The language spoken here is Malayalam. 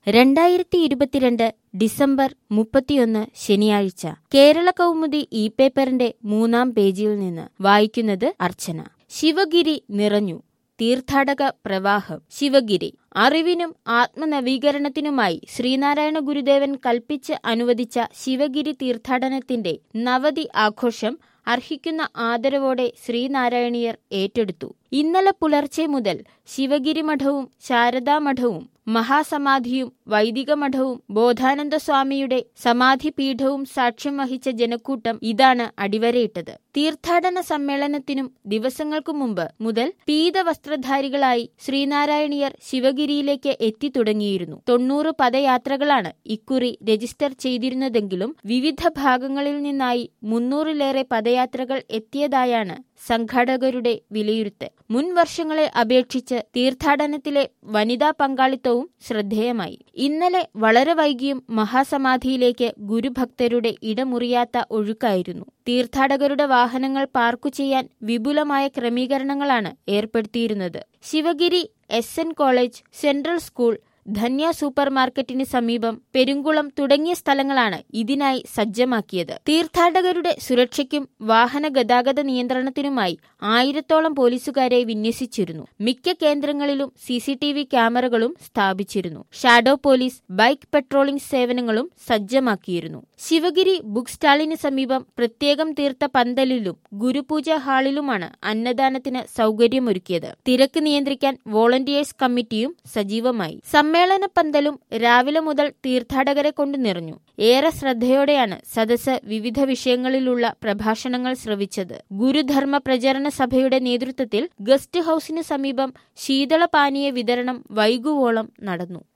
രണ്ടായിരത്തി ഇരുപത്തിരണ്ട് ഡിസംബർ മുപ്പത്തിയൊന്ന് ശനിയാഴ്ച കേരള കൗമുദി ഇ പേപ്പറിന്റെ മൂന്നാം പേജിൽ നിന്ന് വായിക്കുന്നത് അർച്ചന ശിവഗിരി നിറഞ്ഞു തീർത്ഥാടക പ്രവാഹം ശിവഗിരി അറിവിനും ആത്മനവീകരണത്തിനുമായി ശ്രീനാരായണ ഗുരുദേവൻ കൽപ്പിച്ച് അനുവദിച്ച ശിവഗിരി തീർത്ഥാടനത്തിന്റെ നവതി ആഘോഷം അർഹിക്കുന്ന ആദരവോടെ ശ്രീനാരായണീയർ ഏറ്റെടുത്തു ഇന്നലെ പുലർച്ചെ മുതൽ ശിവഗിരി മഠവും ശാരദാ മഠവും മഹാസമാധിയും വൈദിക മഠവും ബോധാനന്ദ സ്വാമിയുടെ സമാധിപീഠവും സാക്ഷ്യം വഹിച്ച ജനക്കൂട്ടം ഇതാണ് അടിവരയിട്ടത് തീർത്ഥാടന സമ്മേളനത്തിനും ദിവസങ്ങൾക്കു മുമ്പ് മുതൽ പീതവസ്ത്രധാരികളായി ശ്രീനാരായണീയർ ശിവഗിരിയിലേക്ക് എത്തിത്തുടങ്ങിയിരുന്നു തൊണ്ണൂറ് പദയാത്രകളാണ് ഇക്കുറി രജിസ്റ്റർ ചെയ്തിരുന്നതെങ്കിലും വിവിധ ഭാഗങ്ങളിൽ നിന്നായി മുന്നൂറിലേറെ പദയാത്രകൾ എത്തിയതായാണ് സംഘാടകരുടെ വിലയിരുത്തൽ മുൻ വർഷങ്ങളെ അപേക്ഷിച്ച് തീർത്ഥാടനത്തിലെ വനിതാ പങ്കാളിത്തവും ശ്രദ്ധേയമായി ഇന്നലെ വളരെ വൈകിയും മഹാസമാധിയിലേക്ക് ഗുരുഭക്തരുടെ ഇടമുറിയാത്ത ഒഴുക്കായിരുന്നു തീർത്ഥാടകരുടെ വാഹനങ്ങൾ പാർക്കു ചെയ്യാൻ വിപുലമായ ക്രമീകരണങ്ങളാണ് ഏർപ്പെടുത്തിയിരുന്നത് Sivagiri S N college central school Dhanya super മാർക്കറ്റിന് സമീപം പെരുങ്കുളം തുടങ്ങിയ സ്ഥലങ്ങളാണ് ഇതിനായി സജ്ജമാക്കിയത് തീർത്ഥാടകരുടെ സുരക്ഷയ്ക്കും വാഹന ഗതാഗത നിയന്ത്രണത്തിനുമായി ആയിരത്തോളം പോലീസുകാരെ വിന്യസിച്ചിരുന്നു മിക്ക കേന്ദ്രങ്ങളിലും സിസിടിവി ക്യാമറകളും സ്ഥാപിച്ചിരുന്നു ഷാഡോ പോലീസ് ബൈക്ക് പെട്രോളിംഗ് സേവനങ്ങളും സജ്ജമാക്കിയിരുന്നു ശിവഗിരി ബുക്ക് സ്റ്റാളിന് സമീപം പ്രത്യേകം തീർത്ത പന്തലിലും ഗുരുപൂജ ഹാളിലുമാണ് അന്നദാനത്തിന് സൗകര്യമൊരുക്കിയത് തിരക്ക് നിയന്ത്രിക്കാൻ വോളണ്ടിയേഴ്സ് കമ്മിറ്റിയും സജീവമായി സമ്മേളന പന്തലും രാവിലെ മുതൽ തീർത്ഥാടകരെ കൊണ്ട് നിറഞ്ഞു ഏറെ ശ്രദ്ധയോടെയാണ് സദസ് വിവിധ വിഷയങ്ങളിലുള്ള പ്രഭാഷണങ്ങൾ ശ്രവിച്ചത് ഗുരുധർമ്മ പ്രചരണ സഭയുടെ നേതൃത്വത്തിൽ ഗസ്റ്റ് ഹൌസിന് സമീപം ശീതളപാനീയ വിതരണം വൈകുവോളം നടന്നു